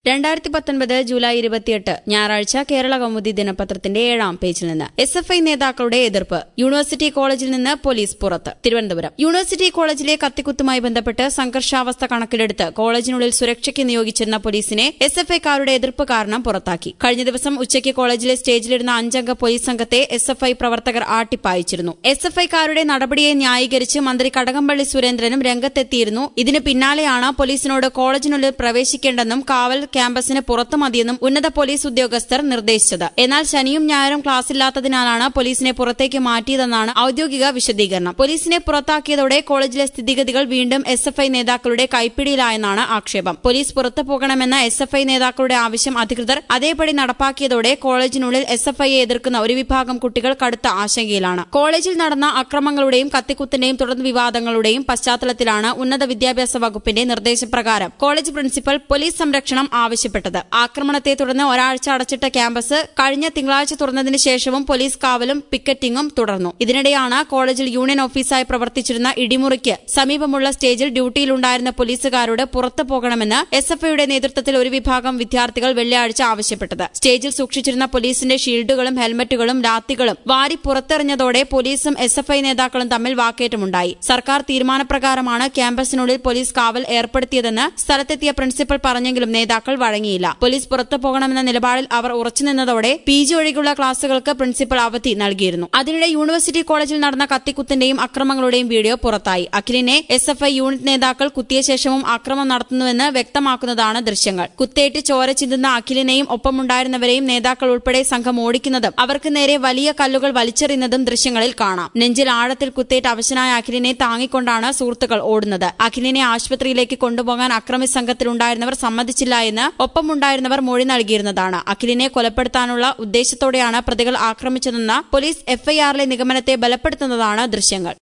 രണ്ടായിരത്തി പത്തൊൻപത് ജൂലൈ ഇരുപത്തിയെട്ട് ഞായറാഴ്ച കേരള കൗമുദി ദിനപത്രത്തിന്റെ ഏഴാം പേജിൽ നിന്ന് എസ് എഫ് ഐ നേതാക്കളുടെ എതിർപ്പ് യൂണിവേഴ്സിറ്റി കോളേജിൽ നിന്ന് പോലീസ് പുറത്ത് തിരുവനന്തപുരം യൂണിവേഴ്സിറ്റി കോളേജിലെ കത്തിക്കുത്തുമായി ബന്ധപ്പെട്ട് സംഘർഷാവസ്ഥ കണക്കിലെടുത്ത് കോളേജിനുള്ളിൽ സുരക്ഷയ്ക്ക് നിയോഗിച്ചിരുന്ന പോലീസിനെ എസ് എഫ് ഐക്കാരുടെ എതിർപ്പ് കാരണം പുറത്താക്കി കഴിഞ്ഞ ദിവസം ഉച്ചയ്ക്ക് കോളേജിലെ സ്റ്റേജിലിരുന്ന അഞ്ചംഗ പോലീസ് സംഘത്തെ എസ് എഫ് ഐ പ്രവർത്തകർ ആട്ടിപ്പായിച്ചിരുന്നു എസ് എഫ് ഐക്കാരുടെ നടപടിയെ ന്യായീകരിച്ച് മന്ത്രി കടകംപള്ളി സുരേന്ദ്രനും രംഗത്തെത്തിയിരുന്നു ഇതിന് പിന്നാലെയാണ് പോലീസിനോട് കോളേജിനുള്ളിൽ പ്രവേശിക്കേണ്ടെന്നും കാവൽ ക്യാമ്പസിന് പുറത്തു മതിയെന്നും ഉന്നത പോലീസ് ഉദ്യോഗസ്ഥർ നിർദ്ദേശിച്ചത് എന്നാൽ ശനിയും ഞായറും ക്ലാസ്സില്ലാത്തതിനാലാണ് പോലീസിനെ പുറത്തേക്ക് മാറ്റിയതെന്നാണ് ഔദ്യോഗിക വിശദീകരണം പോലീസിനെ പുറത്താക്കിയതോടെ കോളേജിലെ സ്ഥിതിഗതികൾ വീണ്ടും എസ് എഫ് ഐ നേതാക്കളുടെ കൈപ്പിടിയിലായെന്നാണ് ആക്ഷേപം പോലീസ് പുറത്തു പോകണമെന്ന എസ് എഫ് ഐ നേതാക്കളുടെ ആവശ്യം അധികൃതർ അതേപടി നടപ്പാക്കിയതോടെ കോളേജിനുള്ളിൽ എസ് എഫ് ഐയെ എതിർക്കുന്ന ഒരു വിഭാഗം കുട്ടികൾ കടുത്ത ആശങ്കയിലാണ് കോളേജിൽ നടന്ന അക്രമങ്ങളുടെയും കത്തിക്കുത്തിന്റെയും തുടർന്ന് വിവാദങ്ങളുടെയും പശ്ചാത്തലത്തിലാണ് ഉന്നത വിദ്യാഭ്യാസ വകുപ്പിന്റെ നിർദ്ദേശപ്രകാരം കോളേജ് പ്രിൻസിപ്പൽ പോലീസ് സംരക്ഷണം ആവശ്യപ്പെട്ടത് ആക്രമണത്തെ തുടർന്ന് ഒരാഴ്ച അടച്ചിട്ട ക്യാമ്പസ് കഴിഞ്ഞ തിങ്കളാഴ്ച തുറന്നതിന് ശേഷവും പോലീസ് കാവലും പിക്കറ്റിംഗും തുടർന്നു ഇതിനിടെയാണ് കോളേജിൽ യൂണിയൻ ഓഫീസായി പ്രവർത്തിച്ചിരുന്ന ഇടിമുറിക്ക് സമീപമുള്ള സ്റ്റേജിൽ ഡ്യൂട്ടിയിലുണ്ടായിരുന്ന പോലീസുകാരോട് പുറത്തു പോകണമെന്ന് എസ് എഫ് ഐയുടെ നേതൃത്വത്തിൽ ഒരു വിഭാഗം വിദ്യാർത്ഥികൾ വെള്ളിയാഴ്ച ആവശ്യപ്പെട്ടത് സ്റ്റേജിൽ സൂക്ഷിച്ചിരുന്ന പോലീസിന്റെ ഷീൽഡുകളും ഹെൽമറ്റുകളും ലാത്തികളും വാരി പുറത്തെറിഞ്ഞതോടെ പോലീസും എസ് എഫ് ഐ നേതാക്കളും തമ്മിൽ വാക്കേറ്റമുണ്ടായി സർക്കാർ തീരുമാനപ്രകാരമാണ് ക്യാമ്പസിനുള്ളിൽ പോലീസ് കാവൽ ഏർപ്പെടുത്തിയതെന്ന് സ്ഥലത്തെത്തിയ പ്രിൻസിപ്പൽ പറഞ്ഞെങ്കിലും നേതാക്കൾ വഴങ്ങിയില്ല പോലീസ് പുറത്തു പോകണമെന്ന നിലപാടിൽ അവർ ഉറച്ചുനിന്നതോടെ പി ജി ഒഴികെയുള്ള ക്ലാസുകൾക്ക് പ്രിൻസിപ്പൽ അവധി നൽകിയിരുന്നു അതിനിടെ യൂണിവേഴ്സിറ്റി കോളേജിൽ നടന്ന കത്തിക്കുത്തിന്റെയും അക്രമങ്ങളുടെയും വീഡിയോ പുറത്തായി അഖിലിനെ എസ് എഫ് ഐ യൂണിറ്റ് നേതാക്കൾ കുത്തിയ ശേഷവും അക്രമം നടത്തുന്നുവെന്ന് വ്യക്തമാക്കുന്നതാണ് ദൃശ്യങ്ങൾ കുത്തേറ്റ് ചോര ചിന്തുന്ന അഖിലിനെയും ഒപ്പമുണ്ടായിരുന്നവരെയും നേതാക്കൾ ഉൾപ്പെടെ സംഘം ഓടിക്കുന്നതും അവർക്ക് നേരെ വലിയ കല്ലുകൾ വലിച്ചെറിയുന്നതും ദൃശ്യങ്ങളിൽ കാണാം നെഞ്ചിൽ ആഴത്തിൽ കുത്തേറ്റ് അവശനായ അഖിലിനെ താങ്ങിക്കൊണ്ടാണ് സുഹൃത്തുക്കൾ ഓടുന്നത് അഖിലിനെ ആശുപത്രിയിലേക്ക് കൊണ്ടുപോകാൻ അക്രമി സംഘത്തിലുണ്ടായിരുന്നവർ സമ്മതിച്ചില്ല എന്ന് ഒപ്പമുണ്ടായിരുന്നവർ മൊഴി നൽകിയിരുന്നതാണ് അഖിലിനെ കൊലപ്പെടുത്താനുള്ള ഉദ്ദേശത്തോടെയാണ് പ്രതികൾ ആക്രമിച്ചതെന്ന പോലീസ് എഫ്ഐആറിലെ നിഗമനത്തെ ബലപ്പെടുത്തുന്നതാണ് ദൃശ്യങ്ങൾ